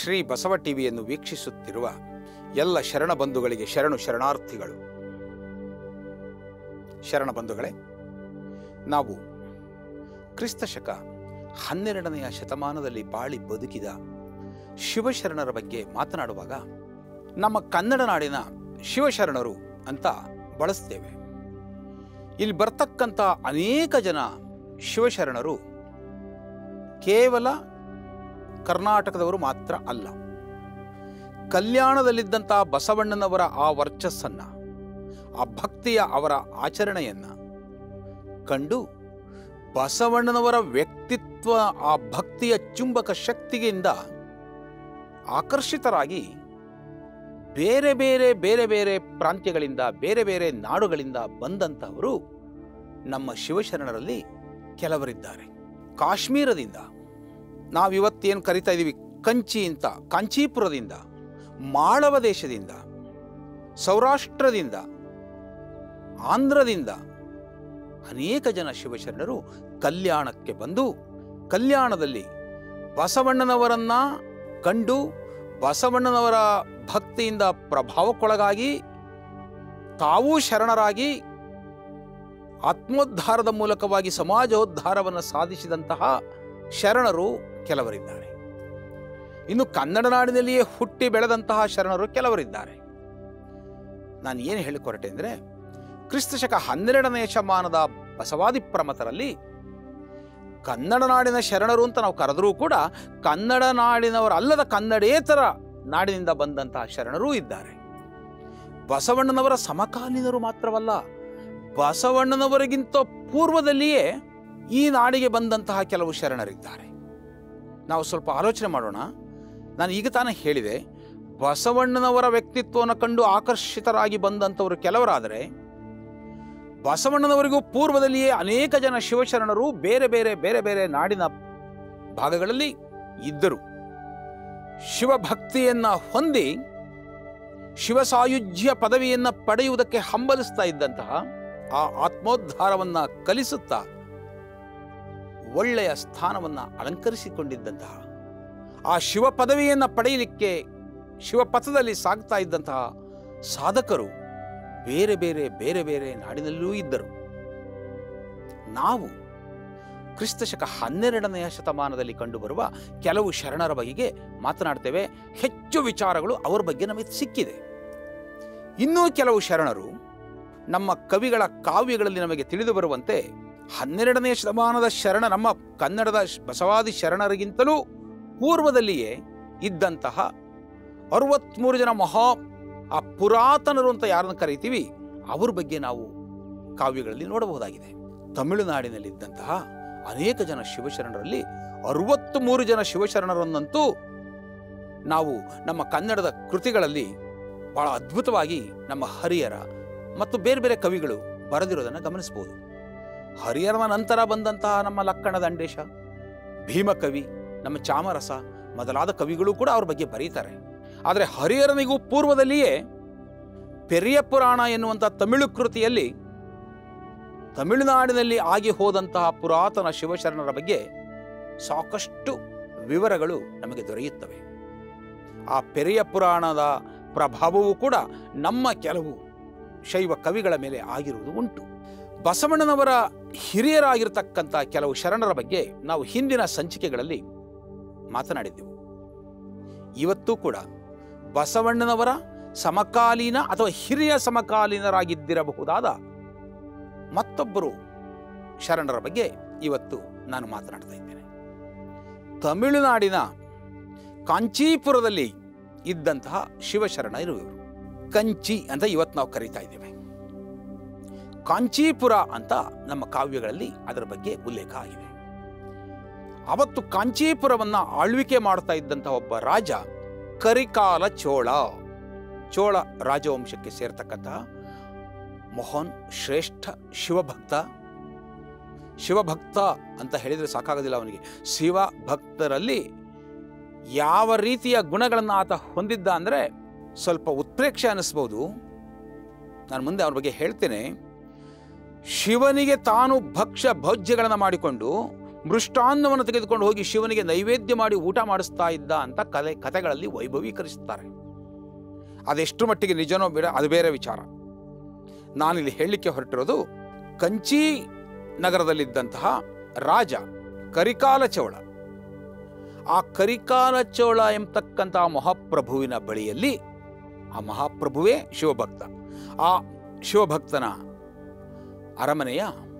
ಶ್ರೀ ಬಸವ ಟಿವಿಯನ್ನು ವೀಕ್ಷಿಸುತ್ತಿರುವ ಎಲ್ಲ ಶರಣ ಬಂಧುಗಳಿಗೆ ಶರಣು ಶರಣಾರ್ಥಿಗಳು ಶರಣ ಬಂಧುಗಳೇ ನಾವು ಕ್ರಿಸ್ತ ಶಕ ಹನ್ನೆರಡನೆಯ ಶತಮಾನದಲ್ಲಿ ಬಾಳಿ ಬದುಕಿದ ಶಿವಶರಣರ ಬಗ್ಗೆ ಮಾತನಾಡುವಾಗ ನಮ್ಮ ಕನ್ನಡ ನಾಡಿನ ಶಿವಶರಣರು ಅಂತ ಬಳಸ್ತೇವೆ ಇಲ್ಲಿ ಬರ್ತಕ್ಕಂಥ ಅನೇಕ ಜನ ಶಿವಶರಣರು ಕೇವಲ ಕರ್ನಾಟಕದವರು ಮಾತ್ರ ಅಲ್ಲ ಕಲ್ಯಾಣದಲ್ಲಿದ್ದಂಥ ಬಸವಣ್ಣನವರ ಆ ವರ್ಚಸ್ಸನ್ನ ಆ ಭಕ್ತಿಯ ಅವರ ಆಚರಣೆಯನ್ನ ಕಂಡು ಬಸವಣ್ಣನವರ ವ್ಯಕ್ತಿತ್ವ ಆ ಭಕ್ತಿಯ ಚುಂಬಕ ಶಕ್ತಿಯಿಂದ ಆಕರ್ಷಿತರಾಗಿ ಬೇರೆ ಬೇರೆ ಬೇರೆ ಬೇರೆ ಪ್ರಾಂತ್ಯಗಳಿಂದ ಬೇರೆ ಬೇರೆ ನಾಡುಗಳಿಂದ ಬಂದಂತಹವರು ನಮ್ಮ ಶಿವಶರಣರಲ್ಲಿ ಕೆಲವರಿದ್ದಾರೆ ಕಾಶ್ಮೀರದಿಂದ ನಾವಿವತ್ತೇನು ಕರಿತಾ ಇದ್ದೀವಿ ಕಂಚಿ ಅಂತ ಕಾಂಚೀಪುರದಿಂದ ಮಾಳವ ದೇಶದಿಂದ ಸೌರಾಷ್ಟ್ರದಿಂದ ಆಂಧ್ರದಿಂದ ಅನೇಕ ಜನ ಶಿವಶರಣರು ಕಲ್ಯಾಣಕ್ಕೆ ಬಂದು ಕಲ್ಯಾಣದಲ್ಲಿ ಬಸವಣ್ಣನವರನ್ನ ಕಂಡು ಬಸವಣ್ಣನವರ ಭಕ್ತಿಯಿಂದ ಪ್ರಭಾವಕ್ಕೊಳಗಾಗಿ ತಾವೂ ಶರಣರಾಗಿ ಆತ್ಮೋದ್ಧಾರದ ಮೂಲಕವಾಗಿ ಸಮಾಜೋದ್ಧಾರವನ್ನು ಸಾಧಿಸಿದಂತಹ ಶರಣರು ಕೆಲವರಿದ್ದಾರೆ ಇನ್ನು ಕನ್ನಡ ನಾಡಿನಲ್ಲಿಯೇ ಹುಟ್ಟಿ ಬೆಳೆದಂತಹ ಶರಣರು ಕೆಲವರಿದ್ದಾರೆ ನಾನು ಏನು ಹೇಳಿಕೊರಟೆ ಅಂದರೆ ಕ್ರಿಸ್ತಶಕ ಹನ್ನೆರಡನೆಯ ಶತಮಾನದ ಬಸವಾದಿ ಪ್ರಮತರಲ್ಲಿ ಕನ್ನಡ ನಾಡಿನ ಶರಣರು ಅಂತ ನಾವು ಕರೆದರೂ ಕೂಡ ಕನ್ನಡ ನಾಡಿನವರಲ್ಲದ ಕನ್ನಡೇತರ ನಾಡಿನಿಂದ ಬಂದಂತಹ ಶರಣರೂ ಇದ್ದಾರೆ ಬಸವಣ್ಣನವರ ಸಮಕಾಲೀನರು ಮಾತ್ರವಲ್ಲ ಬಸವಣ್ಣನವರಿಗಿಂತ ಪೂರ್ವದಲ್ಲಿಯೇ ಈ ನಾಡಿಗೆ ಬಂದಂತಹ ಕೆಲವು ಶರಣರಿದ್ದಾರೆ ನಾವು ಸ್ವಲ್ಪ ಆಲೋಚನೆ ಮಾಡೋಣ ನಾನು ಈಗ ತಾನೇ ಹೇಳಿದೆ ಬಸವಣ್ಣನವರ ವ್ಯಕ್ತಿತ್ವವನ್ನು ಕಂಡು ಆಕರ್ಷಿತರಾಗಿ ಬಂದಂಥವರು ಕೆಲವರಾದರೆ ಬಸವಣ್ಣನವರಿಗೂ ಪೂರ್ವದಲ್ಲಿಯೇ ಅನೇಕ ಜನ ಶಿವಶರಣರು ಬೇರೆ ಬೇರೆ ಬೇರೆ ಬೇರೆ ನಾಡಿನ ಭಾಗಗಳಲ್ಲಿ ಇದ್ದರು ಶಿವಭಕ್ತಿಯನ್ನ ಹೊಂದಿ ಶಿವಸಾಯುಜ್ಯ ಪದವಿಯನ್ನ ಪಡೆಯುವುದಕ್ಕೆ ಹಂಬಲಿಸ್ತಾ ಇದ್ದಂತಹ ಆ ಆತ್ಮೋದ್ಧಾರವನ್ನ ಕಲಿಸುತ್ತಾ ಒಳ್ಳೆಯ ಸ್ಥಾನವನ್ನ ಅಲಂಕರಿಸಿಕೊಂಡಿದ್ದಂತಹ ಆ ಶಿವ ಪದವಿಯನ್ನ ಪಡೆಯಲಿಕ್ಕೆ ಶಿವಪಥದಲ್ಲಿ ಸಾಗ್ತಾ ಇದ್ದಂತಹ ಸಾಧಕರು ಬೇರೆ ಬೇರೆ ಬೇರೆ ಬೇರೆ ನಾಡಿನಲ್ಲೂ ಇದ್ದರು ನಾವು ಕ್ರಿಸ್ತಶಕ ಹನ್ನೆರಡನೆಯ ಶತಮಾನದಲ್ಲಿ ಕಂಡುಬರುವ ಕೆಲವು ಶರಣರ ಬಗೆಗೆ ಮಾತನಾಡ್ತೇವೆ ಹೆಚ್ಚು ವಿಚಾರಗಳು ಅವರ ಬಗ್ಗೆ ನಮಗೆ ಸಿಕ್ಕಿದೆ ಇನ್ನೂ ಕೆಲವು ಶರಣರು ನಮ್ಮ ಕವಿಗಳ ಕಾವ್ಯಗಳಲ್ಲಿ ನಮಗೆ ತಿಳಿದು ಬರುವಂತೆ ಹನ್ನೆರಡನೆಯ ಶತಮಾನದ ಶರಣ ನಮ್ಮ ಕನ್ನಡದ ಬಸವಾದಿ ಶರಣರಿಗಿಂತಲೂ ಪೂರ್ವದಲ್ಲಿಯೇ ಇದ್ದಂತಹ ಅರವತ್ಮೂರು ಜನ ಮಹಾ ಆ ಪುರಾತನರು ಅಂತ ಯಾರನ್ನು ಕರಿತೀವಿ ಅವ್ರ ಬಗ್ಗೆ ನಾವು ಕಾವ್ಯಗಳಲ್ಲಿ ನೋಡಬಹುದಾಗಿದೆ ತಮಿಳುನಾಡಿನಲ್ಲಿದ್ದಂತಹ ಅನೇಕ ಜನ ಶಿವಶರಣರಲ್ಲಿ ಅರವತ್ತ್ ಮೂರು ಜನ ಶಿವಶರಣರನ್ನಂತೂ ನಾವು ನಮ್ಮ ಕನ್ನಡದ ಕೃತಿಗಳಲ್ಲಿ ಬಹಳ ಅದ್ಭುತವಾಗಿ ನಮ್ಮ ಹರಿಹರ ಮತ್ತು ಬೇರೆ ಬೇರೆ ಕವಿಗಳು ಬರೆದಿರೋದನ್ನು ಗಮನಿಸಬಹುದು ಹರಿಹರನ ನಂತರ ಬಂದಂತಹ ನಮ್ಮ ಲಕ್ಕಣ ದಂಡೇಶ ಭೀಮಕವಿ ನಮ್ಮ ಚಾಮರಸ ಮೊದಲಾದ ಕವಿಗಳು ಕೂಡ ಅವ್ರ ಬಗ್ಗೆ ಬರೀತಾರೆ ಆದರೆ ಹರಿಹರನಿಗೂ ಪೂರ್ವದಲ್ಲಿಯೇ ಪೆರಿಯ ಪುರಾಣ ಎನ್ನುವಂಥ ತಮಿಳು ಕೃತಿಯಲ್ಲಿ ತಮಿಳುನಾಡಿನಲ್ಲಿ ಆಗಿ ಹೋದಂತಹ ಪುರಾತನ ಶಿವಶರಣರ ಬಗ್ಗೆ ಸಾಕಷ್ಟು ವಿವರಗಳು ನಮಗೆ ದೊರೆಯುತ್ತವೆ ಆ ಪೆರಿಯ ಪುರಾಣದ ಪ್ರಭಾವವೂ ಕೂಡ ನಮ್ಮ ಕೆಲವು ಶೈವ ಕವಿಗಳ ಮೇಲೆ ಆಗಿರುವುದು ಉಂಟು ಬಸವಣ್ಣನವರ ಹಿರಿಯರಾಗಿರ್ತಕ್ಕಂಥ ಕೆಲವು ಶರಣರ ಬಗ್ಗೆ ನಾವು ಹಿಂದಿನ ಸಂಚಿಕೆಗಳಲ್ಲಿ ಮಾತನಾಡಿದ್ದೆವು ಇವತ್ತೂ ಕೂಡ ಬಸವಣ್ಣನವರ ಸಮಕಾಲೀನ ಅಥವಾ ಹಿರಿಯ ಸಮಕಾಲೀನರಾಗಿದ್ದಿರಬಹುದಾದ ಮತ್ತೊಬ್ಬರು ಶರಣರ ಬಗ್ಗೆ ಇವತ್ತು ನಾನು ಮಾತನಾಡ್ತಾ ಇದ್ದೇನೆ ತಮಿಳುನಾಡಿನ ಕಾಂಚೀಪುರದಲ್ಲಿ ಇದ್ದಂತಹ ಶಿವಶರಣ ಇರುವರು ಕಂಚಿ ಅಂತ ಇವತ್ತು ನಾವು ಕರೀತಾ ಇದ್ದೇವೆ ಕಾಂಚೀಪುರ ಅಂತ ನಮ್ಮ ಕಾವ್ಯಗಳಲ್ಲಿ ಅದರ ಬಗ್ಗೆ ಉಲ್ಲೇಖ ಆಗಿದೆ ಅವತ್ತು ಕಾಂಚೀಪುರವನ್ನ ಆಳ್ವಿಕೆ ಮಾಡ್ತಾ ಇದ್ದಂತಹ ಒಬ್ಬ ರಾಜ ಕರಿಕಾಲ ಚೋಳ ಚೋಳ ರಾಜವಂಶಕ್ಕೆ ಸೇರ್ತಕ್ಕಂತಹ ಮೋಹನ್ ಶ್ರೇಷ್ಠ ಶಿವಭಕ್ತ ಶಿವಭಕ್ತ ಅಂತ ಹೇಳಿದರೆ ಸಾಕಾಗೋದಿಲ್ಲ ಅವನಿಗೆ ಶಿವ ಭಕ್ತರಲ್ಲಿ ಯಾವ ರೀತಿಯ ಗುಣಗಳನ್ನು ಆತ ಹೊಂದಿದ್ದ ಅಂದರೆ ಸ್ವಲ್ಪ ಉತ್ಪ್ರೇಕ್ಷೆ ಅನ್ನಿಸ್ಬೋದು ನಾನು ಮುಂದೆ ಅವ್ರ ಬಗ್ಗೆ ಹೇಳ್ತೇನೆ ಶಿವನಿಗೆ ತಾನು ಭಕ್ಷ್ಯ ಭೋಜ್ಯಗಳನ್ನು ಮಾಡಿಕೊಂಡು ಮೃಷ್ಟಾನ್ನವನ್ನು ತೆಗೆದುಕೊಂಡು ಹೋಗಿ ಶಿವನಿಗೆ ನೈವೇದ್ಯ ಮಾಡಿ ಊಟ ಮಾಡಿಸ್ತಾ ಇದ್ದ ಅಂತ ಕಲೆ ಕಥೆಗಳಲ್ಲಿ ವೈಭವೀಕರಿಸುತ್ತಾರೆ ಅದೆಷ್ಟು ಮಟ್ಟಿಗೆ ನಿಜನೋ ಬೇಡ ಅದು ಬೇರೆ ವಿಚಾರ ನಾನಿಲ್ಲಿ ಹೇಳಲಿಕ್ಕೆ ಹೊರಟಿರೋದು ಕಂಚಿ ನಗರದಲ್ಲಿದ್ದಂತಹ ರಾಜ ಕರಿಕಾಲ ಚೋಳ ಆ ಕರಿಕಾಲ ಚೋಳ ಎಂಬತಕ್ಕಂತಹ ಮಹಾಪ್ರಭುವಿನ ಬಳಿಯಲ್ಲಿ ಆ ಮಹಾಪ್ರಭುವೇ ಶಿವಭಕ್ತ ಆ ಶಿವಭಕ್ತನ ಅರಮನೆಯ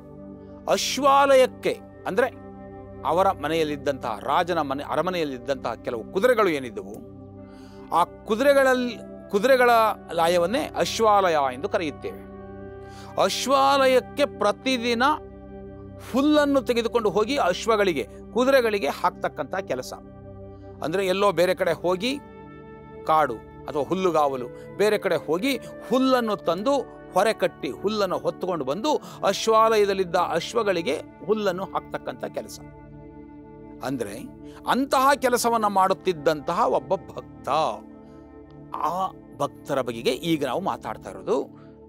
ಅಶ್ವಾಲಯಕ್ಕೆ ಅಂದರೆ ಅವರ ಮನೆಯಲ್ಲಿದ್ದಂತಹ ರಾಜನ ಮನೆ ಅರಮನೆಯಲ್ಲಿದ್ದಂತಹ ಕೆಲವು ಕುದುರೆಗಳು ಏನಿದ್ದವು ಆ ಕುದುರೆಗಳಲ್ಲಿ ಕುದುರೆಗಳ ಲಾಯವನ್ನೇ ಅಶ್ವಾಲಯ ಎಂದು ಕರೆಯುತ್ತೇವೆ ಅಶ್ವಾಲಯಕ್ಕೆ ಪ್ರತಿದಿನ ಹುಲ್ಲನ್ನು ತೆಗೆದುಕೊಂಡು ಹೋಗಿ ಅಶ್ವಗಳಿಗೆ ಕುದುರೆಗಳಿಗೆ ಹಾಕ್ತಕ್ಕಂಥ ಕೆಲಸ ಅಂದರೆ ಎಲ್ಲೋ ಬೇರೆ ಕಡೆ ಹೋಗಿ ಕಾಡು ಅಥವಾ ಹುಲ್ಲುಗಾವಲು ಬೇರೆ ಕಡೆ ಹೋಗಿ ಹುಲ್ಲನ್ನು ತಂದು ಹೊರೆ ಕಟ್ಟಿ ಹುಲ್ಲನ್ನು ಹೊತ್ತುಕೊಂಡು ಬಂದು ಅಶ್ವಾಲಯದಲ್ಲಿದ್ದ ಅಶ್ವಗಳಿಗೆ ಹುಲ್ಲನ್ನು ಹಾಕ್ತಕ್ಕಂಥ ಕೆಲಸ ಅಂದರೆ ಅಂತಹ ಕೆಲಸವನ್ನು ಮಾಡುತ್ತಿದ್ದಂತಹ ಒಬ್ಬ ಭಕ್ತ ಆ ಭಕ್ತರ ಬಗೆಗೆ ಈಗ ನಾವು ಮಾತಾಡ್ತಾ ಇರೋದು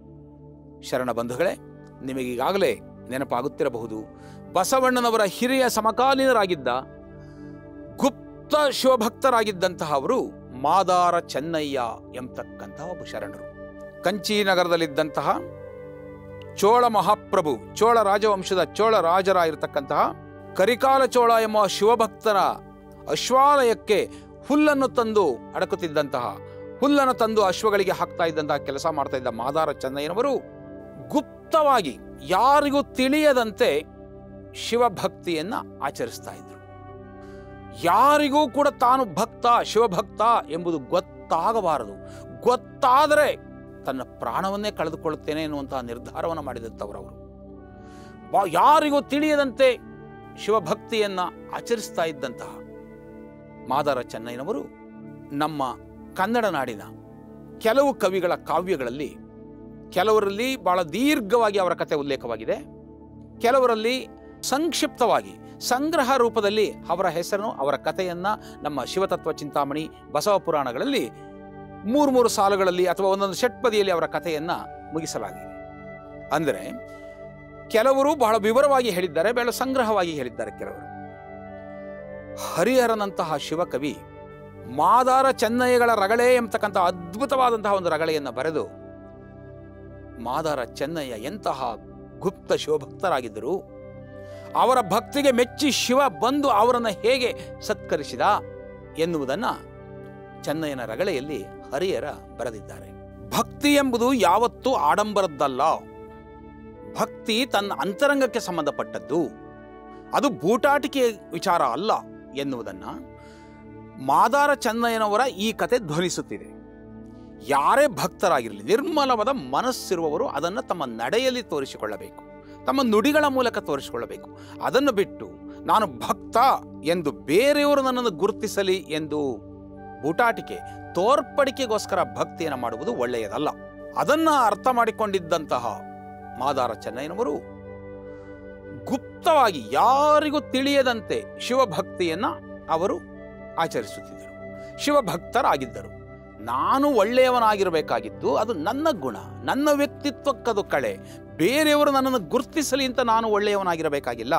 ಶರಣ ಬಂಧುಗಳೇ ನಿಮಗೀಗಾಗಲೇ ನೆನಪಾಗುತ್ತಿರಬಹುದು ಬಸವಣ್ಣನವರ ಹಿರಿಯ ಸಮಕಾಲೀನರಾಗಿದ್ದ ಗುಪ್ತ ಶಿವಭಕ್ತರಾಗಿದ್ದಂತಹ ಅವರು ಮಾದಾರ ಚೆನ್ನಯ್ಯ ಎಂಬತಕ್ಕಂತಹ ಒಬ್ಬ ಶರಣರು ಕಂಚಿ ನಗರದಲ್ಲಿದ್ದಂತಹ ಚೋಳ ಮಹಾಪ್ರಭು ಚೋಳ ರಾಜವಂಶದ ಚೋಳ ರಾಜರಾಗಿರ್ತಕ್ಕಂತಹ ಕರಿಕಾಲ ಚೋಳ ಎಂಬ ಶಿವಭಕ್ತರ ಅಶ್ವಾಲಯಕ್ಕೆ ಹುಲ್ಲನ್ನು ತಂದು ಅಡಕುತ್ತಿದ್ದಂತಹ ಹುಲ್ಲನ್ನು ತಂದು ಅಶ್ವಗಳಿಗೆ ಹಾಕ್ತಾ ಇದ್ದಂತಹ ಕೆಲಸ ಮಾಡ್ತಾ ಇದ್ದ ಮಾದಾರ ಚೆನ್ನಯ್ಯನವರು ಗುಪ್ತವಾಗಿ ಯಾರಿಗೂ ತಿಳಿಯದಂತೆ ಶಿವಭಕ್ತಿಯನ್ನ ಆಚರಿಸ್ತಾ ಇದ್ರು ಯಾರಿಗೂ ಕೂಡ ತಾನು ಭಕ್ತ ಶಿವಭಕ್ತ ಎಂಬುದು ಗೊತ್ತಾಗಬಾರದು ಗೊತ್ತಾದರೆ ತನ್ನ ಪ್ರಾಣವನ್ನೇ ಕಳೆದುಕೊಳ್ಳುತ್ತೇನೆ ಎನ್ನುವಂತಹ ನಿರ್ಧಾರವನ್ನು ಮಾಡಿದಂಥವ್ರವರು ಬಾ- ಯಾರಿಗೂ ತಿಳಿಯದಂತೆ ಶಿವಭಕ್ತಿಯನ್ನ ಆಚರಿಸ್ತಾ ಇದ್ದಂತಹ ಮಾದಾರ ಚೆನ್ನಯ್ಯನವರು ನಮ್ಮ ಕನ್ನಡ ನಾಡಿನ ಕೆಲವು ಕವಿಗಳ ಕಾವ್ಯಗಳಲ್ಲಿ ಕೆಲವರಲ್ಲಿ ಬಹಳ ದೀರ್ಘವಾಗಿ ಅವರ ಕಥೆ ಉಲ್ಲೇಖವಾಗಿದೆ ಕೆಲವರಲ್ಲಿ ಸಂಕ್ಷಿಪ್ತವಾಗಿ ಸಂಗ್ರಹ ರೂಪದಲ್ಲಿ ಅವರ ಹೆಸರನ್ನು ಅವರ ಕಥೆಯನ್ನ ನಮ್ಮ ಶಿವತತ್ವ ಚಿಂತಾಮಣಿ ಬಸವ ಪುರಾಣಗಳಲ್ಲಿ ಮೂರು ಮೂರು ಸಾಲುಗಳಲ್ಲಿ ಅಥವಾ ಒಂದೊಂದು ಷಟ್ಪದಿಯಲ್ಲಿ ಅವರ ಕಥೆಯನ್ನ ಮುಗಿಸಲಾಗಿದೆ ಅಂದರೆ ಕೆಲವರು ಬಹಳ ವಿವರವಾಗಿ ಹೇಳಿದ್ದಾರೆ ಬಹಳ ಸಂಗ್ರಹವಾಗಿ ಹೇಳಿದ್ದಾರೆ ಕೆಲವರು ಹರಿಹರನಂತಹ ಶಿವಕವಿ ಮಾದಾರ ಚೆನ್ನಯ್ಯಗಳ ರಗಳೆ ಎಂಬತಕ್ಕಂಥ ಅದ್ಭುತವಾದಂತಹ ಒಂದು ರಗಳೆಯನ್ನು ಬರೆದು ಮಾದಾರ ಚೆನ್ನಯ್ಯ ಎಂತಹ ಗುಪ್ತ ಶಿವಭಕ್ತರಾಗಿದ್ದರು ಅವರ ಭಕ್ತಿಗೆ ಮೆಚ್ಚಿ ಶಿವ ಬಂದು ಅವರನ್ನು ಹೇಗೆ ಸತ್ಕರಿಸಿದ ಎನ್ನುವುದನ್ನು ಚೆನ್ನಯ್ಯನ ರಗಳೆಯಲ್ಲಿ ಹರಿಹರ ಬರೆದಿದ್ದಾರೆ ಭಕ್ತಿ ಎಂಬುದು ಯಾವತ್ತೂ ಆಡಂಬರದ್ದಲ್ಲ ಭಕ್ತಿ ತನ್ನ ಅಂತರಂಗಕ್ಕೆ ಸಂಬಂಧಪಟ್ಟದ್ದು ಅದು ಬೂಟಾಟಿಕೆ ವಿಚಾರ ಅಲ್ಲ ಎನ್ನುವುದನ್ನು ಮಾದಾರ ಚೆನ್ನಯ್ಯನವರ ಈ ಕತೆ ಧ್ವನಿಸುತ್ತಿದೆ ಯಾರೇ ಭಕ್ತರಾಗಿರಲಿ ನಿರ್ಮಲವಾದ ಮನಸ್ಸಿರುವವರು ಅದನ್ನು ತಮ್ಮ ನಡೆಯಲ್ಲಿ ತೋರಿಸಿಕೊಳ್ಳಬೇಕು ತಮ್ಮ ನುಡಿಗಳ ಮೂಲಕ ತೋರಿಸಿಕೊಳ್ಳಬೇಕು ಅದನ್ನು ಬಿಟ್ಟು ನಾನು ಭಕ್ತ ಎಂದು ಬೇರೆಯವರು ನನ್ನನ್ನು ಗುರುತಿಸಲಿ ಎಂದು ಬೂಟಾಟಿಕೆ ತೋರ್ಪಡಿಕೆಗೋಸ್ಕರ ಭಕ್ತಿಯನ್ನು ಮಾಡುವುದು ಒಳ್ಳೆಯದಲ್ಲ ಅದನ್ನು ಅರ್ಥ ಮಾಡಿಕೊಂಡಿದ್ದಂತಹ ಮಾದಾರ ಚೆನ್ನಯ್ಯನವರು ಗುಪ್ತವಾಗಿ ಯಾರಿಗೂ ತಿಳಿಯದಂತೆ ಶಿವಭಕ್ತಿಯನ್ನ ಅವರು ಆಚರಿಸುತ್ತಿದ್ದರು ಶಿವಭಕ್ತರಾಗಿದ್ದರು ನಾನು ಒಳ್ಳೆಯವನಾಗಿರಬೇಕಾಗಿದ್ದು ಅದು ನನ್ನ ಗುಣ ನನ್ನ ವ್ಯಕ್ತಿತ್ವಕ್ಕದು ಕಳೆ ಬೇರೆಯವರು ನನ್ನನ್ನು ಗುರುತಿಸಲಿ ಅಂತ ನಾನು ಒಳ್ಳೆಯವನಾಗಿರಬೇಕಾಗಿಲ್ಲ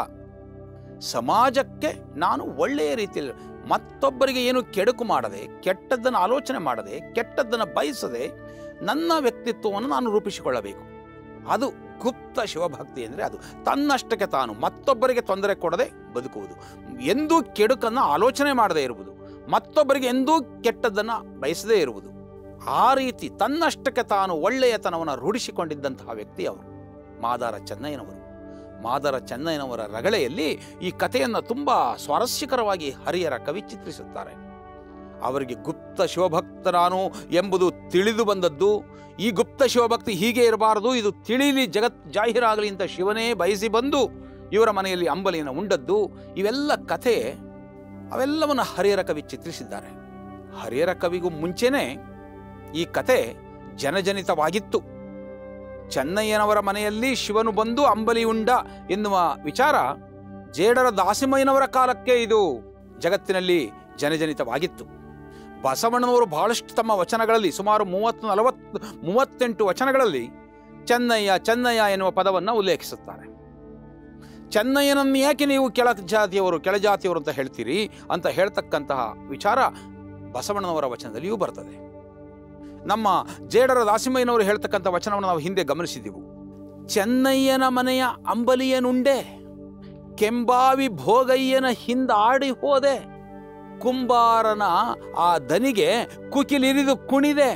ಸಮಾಜಕ್ಕೆ ನಾನು ಒಳ್ಳೆಯ ರೀತಿಯಲ್ಲಿ ಮತ್ತೊಬ್ಬರಿಗೆ ಏನು ಕೆಡುಕು ಮಾಡದೆ ಕೆಟ್ಟದ್ದನ್ನು ಆಲೋಚನೆ ಮಾಡದೆ ಕೆಟ್ಟದ್ದನ್ನು ಬಯಸದೆ ನನ್ನ ವ್ಯಕ್ತಿತ್ವವನ್ನು ನಾನು ರೂಪಿಸಿಕೊಳ್ಳಬೇಕು ಅದು ಗುಪ್ತ ಶಿವಭಕ್ತಿ ಅಂದರೆ ಅದು ತನ್ನಷ್ಟಕ್ಕೆ ತಾನು ಮತ್ತೊಬ್ಬರಿಗೆ ತೊಂದರೆ ಕೊಡದೆ ಬದುಕುವುದು ಎಂದೂ ಕೆಡುಕನ್ನು ಆಲೋಚನೆ ಮಾಡದೇ ಇರುವುದು ಮತ್ತೊಬ್ಬರಿಗೆ ಎಂದೂ ಕೆಟ್ಟದ್ದನ್ನು ಬಯಸದೇ ಇರುವುದು ಆ ರೀತಿ ತನ್ನಷ್ಟಕ್ಕೆ ತಾನು ಒಳ್ಳೆಯತನವನ್ನು ರೂಢಿಸಿಕೊಂಡಿದ್ದಂತಹ ವ್ಯಕ್ತಿ ಅವರು ಮಾದಾರ ಚೆನ್ನಯ್ಯನವರು ಮಾದಾರ ಚೆನ್ನಯ್ಯನವರ ರಗಳೆಯಲ್ಲಿ ಈ ಕಥೆಯನ್ನು ತುಂಬ ಸ್ವಾರಸ್ಯಕರವಾಗಿ ಹರಿಯರ ಕವಿ ಚಿತ್ರಿಸುತ್ತಾರೆ ಅವರಿಗೆ ಗುಪ್ತ ಶಿವಭಕ್ತ ನಾನು ಎಂಬುದು ತಿಳಿದು ಬಂದದ್ದು ಈ ಗುಪ್ತ ಶಿವಭಕ್ತಿ ಹೀಗೆ ಇರಬಾರದು ಇದು ತಿಳಿಲಿ ಜಗತ್ ಜಾಹೀರಾಗಲಿ ಅಂತ ಶಿವನೇ ಬಯಸಿ ಬಂದು ಇವರ ಮನೆಯಲ್ಲಿ ಅಂಬಲಿಯನ್ನು ಉಂಡದ್ದು ಇವೆಲ್ಲ ಕಥೆ ಅವೆಲ್ಲವನ್ನು ಹರಿಹರ ಕವಿ ಚಿತ್ರಿಸಿದ್ದಾರೆ ಹರಿಹರ ಕವಿಗೂ ಮುಂಚೆನೇ ಈ ಕತೆ ಜನಜನಿತವಾಗಿತ್ತು ಚೆನ್ನಯ್ಯನವರ ಮನೆಯಲ್ಲಿ ಶಿವನು ಬಂದು ಅಂಬಲಿ ಉಂಡ ಎನ್ನುವ ವಿಚಾರ ಜೇಡರ ದಾಸಿಮಯ್ಯನವರ ಕಾಲಕ್ಕೆ ಇದು ಜಗತ್ತಿನಲ್ಲಿ ಜನಜನಿತವಾಗಿತ್ತು ಬಸವಣ್ಣನವರು ಬಹಳಷ್ಟು ತಮ್ಮ ವಚನಗಳಲ್ಲಿ ಸುಮಾರು ಮೂವತ್ತು ನಲವತ್ತು ಮೂವತ್ತೆಂಟು ವಚನಗಳಲ್ಲಿ ಚೆನ್ನಯ್ಯ ಚೆನ್ನಯ್ಯ ಎನ್ನುವ ಪದವನ್ನು ಉಲ್ಲೇಖಿಸುತ್ತಾರೆ ಚೆನ್ನಯ್ಯನನ್ನು ಯಾಕೆ ನೀವು ಕೆಳ ಜಾತಿಯವರು ಕೆಳಜಾತಿಯವರು ಅಂತ ಹೇಳ್ತೀರಿ ಅಂತ ಹೇಳ್ತಕ್ಕಂತಹ ವಿಚಾರ ಬಸವಣ್ಣನವರ ವಚನದಲ್ಲಿಯೂ ಬರ್ತದೆ ನಮ್ಮ ಜೇಡರ ದಾಸಿಮಯ್ಯನವರು ಹೇಳ್ತಕ್ಕಂಥ ವಚನವನ್ನು ನಾವು ಹಿಂದೆ ಗಮನಿಸಿದೆವು ಚೆನ್ನಯ್ಯನ ಮನೆಯ ಅಂಬಲಿಯನುಂಡೆ ಕೆಂಬಾವಿ ಭೋಗಯ್ಯನ ಹಿಂದಾಡಿ ಹೋದೆ ಕುಂಬಾರನ ಆ ದನಿಗೆ ಕುಕಿಲಿರಿದು ಕುಣಿದೆ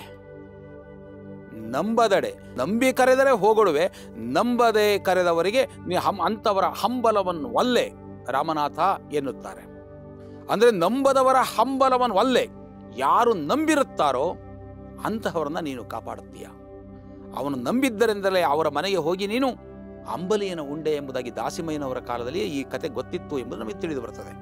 ನಂಬದಡೆ ನಂಬಿ ಕರೆದರೆ ಹೋಗೊಡುವೆ ನಂಬದೆ ಕರೆದವರಿಗೆ ನೀ ಹಂ ಅಂಥವರ ಹಂಬಲವನ್ನು ಒಲ್ಲೆ ರಾಮನಾಥ ಎನ್ನುತ್ತಾರೆ ಅಂದರೆ ನಂಬದವರ ಹಂಬಲವನ್ನು ಒಲ್ಲೆ ಯಾರು ನಂಬಿರುತ್ತಾರೋ ಅಂತಹವರನ್ನ ನೀನು ಕಾಪಾಡುತ್ತೀಯ ಅವನು ನಂಬಿದ್ದರಿಂದಲೇ ಅವರ ಮನೆಗೆ ಹೋಗಿ ನೀನು ಅಂಬಲಿಯನ ಉಂಡೆ ಎಂಬುದಾಗಿ ದಾಸಿಮಯ್ಯನವರ ಕಾಲದಲ್ಲಿ ಈ ಕತೆ ಗೊತ್ತಿತ್ತು ಎಂಬುದು ನಮಗೆ ತಿಳಿದು ಬರುತ್ತದೆ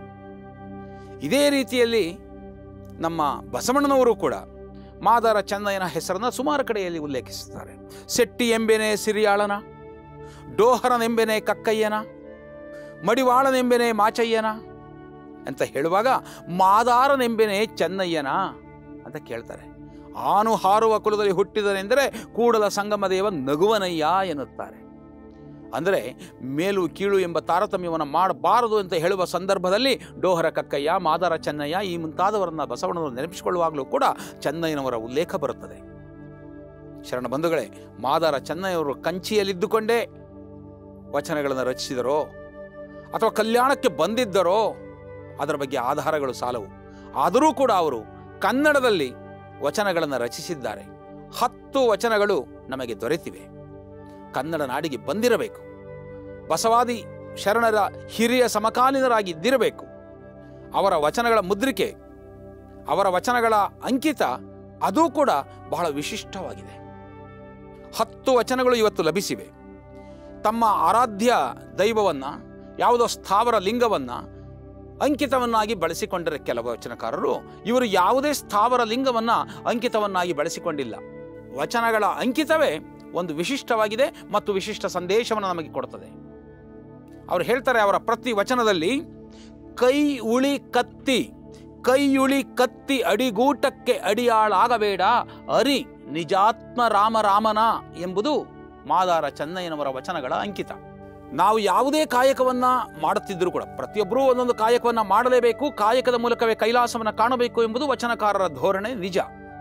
ಇದೇ ರೀತಿಯಲ್ಲಿ ನಮ್ಮ ಬಸವಣ್ಣನವರು ಕೂಡ ಮಾದಾರ ಚೆನ್ನಯ್ಯನ ಹೆಸರನ್ನು ಸುಮಾರು ಕಡೆಯಲ್ಲಿ ಉಲ್ಲೇಖಿಸುತ್ತಾರೆ ಸೆಟ್ಟಿ ಎಂಬೆನೆ ಸಿರಿಯಾಳನ ಡೋಹರನೆಂಬೆನೆ ಕಕ್ಕಯ್ಯನ ಮಡಿವಾಳನೆಂಬೆನೆ ಮಾಚಯ್ಯನ ಅಂತ ಹೇಳುವಾಗ ಮಾದಾರನೆಂಬೆನೆ ಚೆನ್ನಯ್ಯನ ಅಂತ ಕೇಳ್ತಾರೆ ಆನು ಹಾರುವ ಕುಲದಲ್ಲಿ ಹುಟ್ಟಿದನೆಂದರೆ ಕೂಡಲ ಸಂಗಮ ದೇವ ನಗುವನಯ್ಯ ಎನ್ನುತ್ತಾರೆ ಅಂದರೆ ಮೇಲು ಕೀಳು ಎಂಬ ತಾರತಮ್ಯವನ್ನು ಮಾಡಬಾರದು ಅಂತ ಹೇಳುವ ಸಂದರ್ಭದಲ್ಲಿ ಡೋಹರ ಕಕ್ಕಯ್ಯ ಮಾದಾರ ಚೆನ್ನಯ್ಯ ಈ ಮುಂತಾದವರನ್ನ ಬಸವಣ್ಣನವರು ನೆನಪಿಸಿಕೊಳ್ಳುವಾಗಲೂ ಕೂಡ ಚೆನ್ನಯ್ಯನವರ ಉಲ್ಲೇಖ ಬರುತ್ತದೆ ಶರಣ ಬಂಧುಗಳೇ ಮಾದಾರ ಚೆನ್ನಯ್ಯವರು ಕಂಚಿಯಲ್ಲಿದ್ದುಕೊಂಡೇ ವಚನಗಳನ್ನು ರಚಿಸಿದರೋ ಅಥವಾ ಕಲ್ಯಾಣಕ್ಕೆ ಬಂದಿದ್ದರೋ ಅದರ ಬಗ್ಗೆ ಆಧಾರಗಳು ಸಾಲವು ಆದರೂ ಕೂಡ ಅವರು ಕನ್ನಡದಲ್ಲಿ ವಚನಗಳನ್ನು ರಚಿಸಿದ್ದಾರೆ ಹತ್ತು ವಚನಗಳು ನಮಗೆ ದೊರೆತಿವೆ ಕನ್ನಡ ನಾಡಿಗೆ ಬಂದಿರಬೇಕು ಬಸವಾದಿ ಶರಣರ ಹಿರಿಯ ಸಮಕಾಲೀನರಾಗಿ ಇದ್ದಿರಬೇಕು ಅವರ ವಚನಗಳ ಮುದ್ರಿಕೆ ಅವರ ವಚನಗಳ ಅಂಕಿತ ಅದೂ ಕೂಡ ಬಹಳ ವಿಶಿಷ್ಟವಾಗಿದೆ ಹತ್ತು ವಚನಗಳು ಇವತ್ತು ಲಭಿಸಿವೆ ತಮ್ಮ ಆರಾಧ್ಯ ದೈವವನ್ನು ಯಾವುದೋ ಸ್ಥಾವರ ಲಿಂಗವನ್ನು ಅಂಕಿತವನ್ನಾಗಿ ಬಳಸಿಕೊಂಡರೆ ಕೆಲವು ವಚನಕಾರರು ಇವರು ಯಾವುದೇ ಸ್ಥಾವರ ಲಿಂಗವನ್ನು ಅಂಕಿತವನ್ನಾಗಿ ಬಳಸಿಕೊಂಡಿಲ್ಲ ವಚನಗಳ ಅಂಕಿತವೇ ಒಂದು ವಿಶಿಷ್ಟವಾಗಿದೆ ಮತ್ತು ವಿಶಿಷ್ಟ ಸಂದೇಶವನ್ನು ನಮಗೆ ಕೊಡುತ್ತದೆ ಅವರು ಹೇಳ್ತಾರೆ ಅವರ ಪ್ರತಿ ವಚನದಲ್ಲಿ ಕೈ ಉಳಿ ಕತ್ತಿ ಕೈಯುಳಿ ಕತ್ತಿ ಅಡಿಗೂಟಕ್ಕೆ ಅಡಿಯಾಳಾಗಬೇಡ ಅರಿ ನಿಜಾತ್ಮ ರಾಮ ರಾಮನ ಎಂಬುದು ಮಾದಾರ ಚೆನ್ನಯ್ಯನವರ ವಚನಗಳ ಅಂಕಿತ ನಾವು ಯಾವುದೇ ಕಾಯಕವನ್ನ ಮಾಡುತ್ತಿದ್ದರೂ ಕೂಡ ಪ್ರತಿಯೊಬ್ಬರೂ ಒಂದೊಂದು ಕಾಯಕವನ್ನ ಮಾಡಲೇಬೇಕು ಕಾಯಕದ ಮೂಲಕವೇ ಕೈಲಾಸವನ್ನು ಕಾಣಬೇಕು ಎಂಬುದು ವಚನಕಾರರ ಧೋರಣೆ ನಿಜ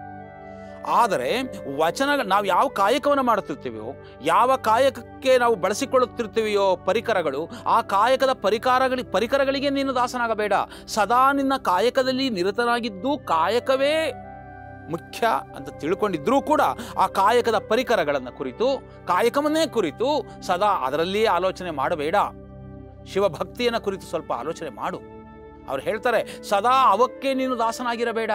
ಆದರೆ ವಚನ ನಾವು ಯಾವ ಕಾಯಕವನ್ನು ಮಾಡುತ್ತಿರ್ತೀವೋ ಯಾವ ಕಾಯಕಕ್ಕೆ ನಾವು ಬಳಸಿಕೊಳ್ಳುತ್ತಿರ್ತೀವಿಯೋ ಪರಿಕರಗಳು ಆ ಕಾಯಕದ ಪರಿಕಾರಗಳಿ ಪರಿಕರಗಳಿಗೆ ನೀನು ದಾಸನಾಗಬೇಡ ಸದಾ ನಿನ್ನ ಕಾಯಕದಲ್ಲಿ ನಿರತನಾಗಿದ್ದು ಕಾಯಕವೇ ಮುಖ್ಯ ಅಂತ ತಿಳ್ಕೊಂಡಿದ್ರೂ ಕೂಡ ಆ ಕಾಯಕದ ಪರಿಕರಗಳನ್ನು ಕುರಿತು ಕಾಯಕವನ್ನೇ ಕುರಿತು ಸದಾ ಅದರಲ್ಲಿಯೇ ಆಲೋಚನೆ ಮಾಡಬೇಡ ಶಿವಭಕ್ತಿಯನ್ನು ಕುರಿತು ಸ್ವಲ್ಪ ಆಲೋಚನೆ ಮಾಡು ಅವ್ರು ಹೇಳ್ತಾರೆ ಸದಾ ಅವಕ್ಕೆ ನೀನು ದಾಸನಾಗಿರಬೇಡ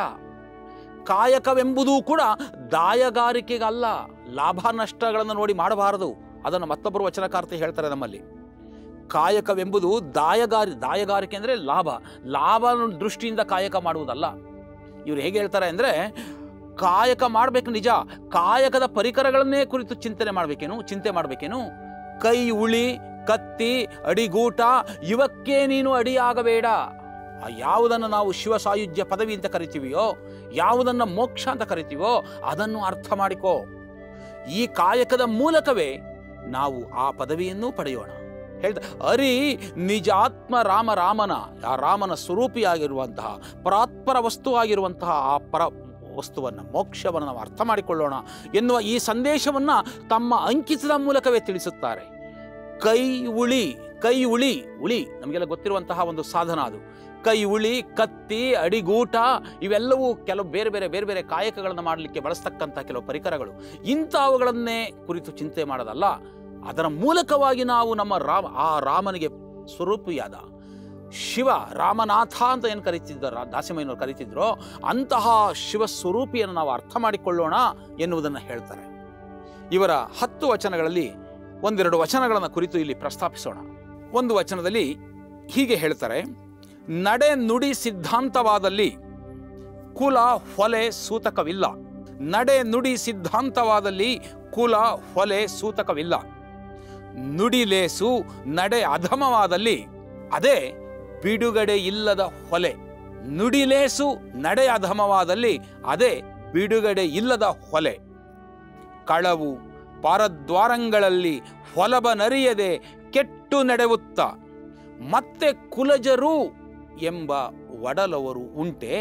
ಕಾಯಕವೆಂಬುದೂ ಕೂಡ ದಾಯಗಾರಿಕೆಗಲ್ಲ ಲಾಭ ನಷ್ಟಗಳನ್ನು ನೋಡಿ ಮಾಡಬಾರದು ಅದನ್ನು ಮತ್ತೊಬ್ಬರು ವಚನಕಾರ್ತಿ ಹೇಳ್ತಾರೆ ನಮ್ಮಲ್ಲಿ ಕಾಯಕವೆಂಬುದು ದಾಯಗಾರಿ ದಾಯಗಾರಿಕೆ ಅಂದರೆ ಲಾಭ ಲಾಭ ದೃಷ್ಟಿಯಿಂದ ಕಾಯಕ ಮಾಡುವುದಲ್ಲ ಇವರು ಹೇಗೆ ಹೇಳ್ತಾರೆ ಅಂದರೆ ಕಾಯಕ ಮಾಡಬೇಕು ನಿಜ ಕಾಯಕದ ಪರಿಕರಗಳನ್ನೇ ಕುರಿತು ಚಿಂತನೆ ಮಾಡಬೇಕೇನು ಚಿಂತೆ ಮಾಡಬೇಕೇನು ಕೈ ಉಳಿ ಕತ್ತಿ ಅಡಿಗೂಟ ಇವಕ್ಕೆ ನೀನು ಅಡಿಯಾಗಬೇಡ ಆ ಯಾವುದನ್ನು ನಾವು ಶಿವ ಸಾಯುಜ್ಯ ಪದವಿ ಅಂತ ಕರಿತೀವಿಯೋ ಯಾವುದನ್ನು ಮೋಕ್ಷ ಅಂತ ಕರಿತೀವೋ ಅದನ್ನು ಅರ್ಥ ಮಾಡಿಕೋ ಈ ಕಾಯಕದ ಮೂಲಕವೇ ನಾವು ಆ ಪದವಿಯನ್ನೂ ಪಡೆಯೋಣ ಹೇಳ್ದ ಅರಿ ನಿಜಾತ್ಮ ರಾಮ ರಾಮನ ಆ ರಾಮನ ಸ್ವರೂಪಿಯಾಗಿರುವಂತಹ ಪರಾತ್ಪರ ವಸ್ತುವಾಗಿರುವಂತಹ ಆ ಪರ ವಸ್ತುವನ್ನು ಮೋಕ್ಷವನ್ನು ನಾವು ಅರ್ಥ ಮಾಡಿಕೊಳ್ಳೋಣ ಎನ್ನುವ ಈ ಸಂದೇಶವನ್ನು ತಮ್ಮ ಅಂಕಿತದ ಮೂಲಕವೇ ತಿಳಿಸುತ್ತಾರೆ ಕೈ ಉಳಿ ಕೈ ಉಳಿ ಉಳಿ ನಮಗೆಲ್ಲ ಗೊತ್ತಿರುವಂತಹ ಒಂದು ಸಾಧನ ಅದು ಕೈ ಉಳಿ ಕತ್ತಿ ಅಡಿಗೂಟ ಇವೆಲ್ಲವೂ ಕೆಲವು ಬೇರೆ ಬೇರೆ ಬೇರೆ ಬೇರೆ ಕಾಯಕಗಳನ್ನು ಮಾಡಲಿಕ್ಕೆ ಬಳಸ್ತಕ್ಕಂಥ ಕೆಲವು ಪರಿಕರಗಳು ಇಂಥವುಗಳನ್ನೇ ಕುರಿತು ಚಿಂತೆ ಮಾಡೋದಲ್ಲ ಅದರ ಮೂಲಕವಾಗಿ ನಾವು ನಮ್ಮ ರಾಮ ಆ ರಾಮನಿಗೆ ಸ್ವರೂಪಿಯಾದ ಶಿವ ರಾಮನಾಥ ಅಂತ ಏನು ಕರೀತಿದ್ದ ದಾಸಿಮಯ್ಯನವರು ಕರೀತಿದ್ರೋ ಅಂತಹ ಶಿವ ಸ್ವರೂಪಿಯನ್ನು ನಾವು ಅರ್ಥ ಮಾಡಿಕೊಳ್ಳೋಣ ಎನ್ನುವುದನ್ನು ಹೇಳ್ತಾರೆ ಇವರ ಹತ್ತು ವಚನಗಳಲ್ಲಿ ಒಂದೆರಡು ವಚನಗಳನ್ನು ಕುರಿತು ಇಲ್ಲಿ ಪ್ರಸ್ತಾಪಿಸೋಣ ಒಂದು ವಚನದಲ್ಲಿ ಹೀಗೆ ಹೇಳ್ತಾರೆ ನಡೆ ನುಡಿ ಸಿದ್ಧಾಂತವಾದಲ್ಲಿ ಕುಲ ಹೊಲೆ ಸೂತಕವಿಲ್ಲ ನಡೆ ನುಡಿ ಸಿದ್ಧಾಂತವಾದಲ್ಲಿ ಕುಲ ಹೊಲೆ ಸೂತಕವಿಲ್ಲ ನುಡಿಲೇಸು ನಡೆ ಅಧಮವಾದಲ್ಲಿ ಅದೇ ಬಿಡುಗಡೆ ಇಲ್ಲದ ಹೊಲೆ ನುಡಿಲೇಸು ನಡೆ ಅಧಮವಾದಲ್ಲಿ ಅದೇ ಬಿಡುಗಡೆ ಇಲ್ಲದ ಹೊಲೆ ಕಳವು ಪರದ್ವಾರಂಗಳಲ್ಲಿ ಹೊಲಬ ನರಿಯದೆ ಕೆಟ್ಟು ನಡೆವುತ್ತ ಮತ್ತೆ ಕುಲಜರು ಎಂಬ ಒಡಲವರು ಉಂಟೆ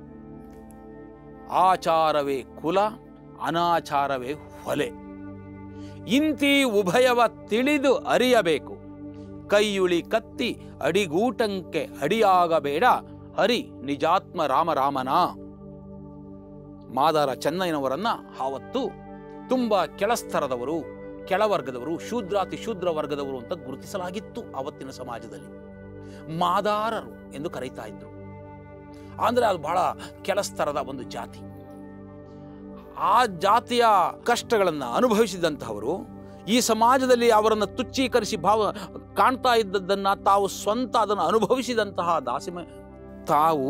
ಆಚಾರವೇ ಕುಲ ಅನಾಚಾರವೇ ಹೊಲೆ ಇಂತಿ ಉಭಯವ ತಿಳಿದು ಅರಿಯಬೇಕು ಕೈಯುಳಿ ಕತ್ತಿ ಅಡಿಗೂಟಂಕೆ ಅಡಿಯಾಗಬೇಡ ಹರಿ ನಿಜಾತ್ಮ ರಾಮರಾಮನ ಮಾದಾರ ಚೆನ್ನಯ್ಯನವರನ್ನ ಆವತ್ತು ತುಂಬ ಕೆಳಸ್ತರದವರು ಕೆಳವರ್ಗದವರು ಶೂದ್ರಾತಿ ಶೂದ್ರ ವರ್ಗದವರು ಅಂತ ಗುರುತಿಸಲಾಗಿತ್ತು ಆವತ್ತಿನ ಸಮಾಜದಲ್ಲಿ ಮಾದಾರರು ಎಂದು ಕರೀತಾ ಇದ್ರು ಅಂದ್ರೆ ಅದು ಬಹಳ ಕೆಳಸ್ತರದ ಒಂದು ಜಾತಿ ಆ ಜಾತಿಯ ಕಷ್ಟಗಳನ್ನು ಅನುಭವಿಸಿದಂತಹವರು ಈ ಸಮಾಜದಲ್ಲಿ ಅವರನ್ನು ತುಚ್ಚೀಕರಿಸಿ ಭಾವ ಕಾಣ್ತಾ ಇದ್ದದ್ದನ್ನ ತಾವು ಸ್ವಂತ ಅದನ್ನು ಅನುಭವಿಸಿದಂತಹ ದಾಸಿಮ ತಾವು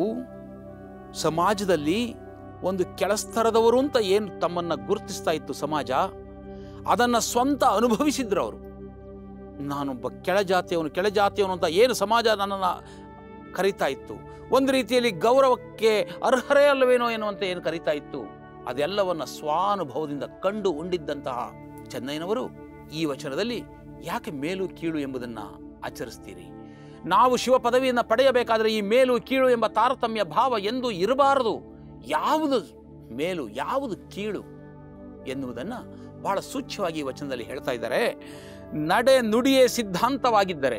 ಸಮಾಜದಲ್ಲಿ ಒಂದು ಕೆಳಸ್ತರದವರು ಅಂತ ಏನು ತಮ್ಮನ್ನ ಗುರುತಿಸ್ತಾ ಇತ್ತು ಸಮಾಜ ಅದನ್ನ ಸ್ವಂತ ಅನುಭವಿಸಿದ್ರು ಅವರು ನಾನೊಬ್ಬ ಕೆಳಜಾತಿಯವನು ಕೆಳಜಾತಿಯವನು ಅಂತ ಏನು ಸಮಾಜ ನನ್ನನ್ನು ಕರೀತಾ ಇತ್ತು ಒಂದು ರೀತಿಯಲ್ಲಿ ಗೌರವಕ್ಕೆ ಅರ್ಹರೇ ಅಲ್ಲವೇನೋ ಎನ್ನುವಂತೆ ಏನು ಕರೀತಾ ಇತ್ತು ಅದೆಲ್ಲವನ್ನ ಸ್ವಾನುಭವದಿಂದ ಕಂಡು ಉಂಡಿದ್ದಂತಹ ಚೆನ್ನೈನವರು ಈ ವಚನದಲ್ಲಿ ಯಾಕೆ ಮೇಲು ಕೀಳು ಎಂಬುದನ್ನ ಆಚರಿಸ್ತೀರಿ ನಾವು ಶಿವ ಪದವಿಯನ್ನು ಪಡೆಯಬೇಕಾದರೆ ಈ ಮೇಲು ಕೀಳು ಎಂಬ ತಾರತಮ್ಯ ಭಾವ ಎಂದೂ ಇರಬಾರದು ಯಾವುದು ಮೇಲು ಯಾವುದು ಕೀಳು ಎನ್ನುವುದನ್ನು ಬಹಳ ಸೂಚ್ಯವಾಗಿ ಈ ವಚನದಲ್ಲಿ ಹೇಳ್ತಾ ಇದ್ದಾರೆ ನಡೆ ನುಡಿಯೇ ಸಿದ್ಧಾಂತವಾಗಿದ್ದರೆ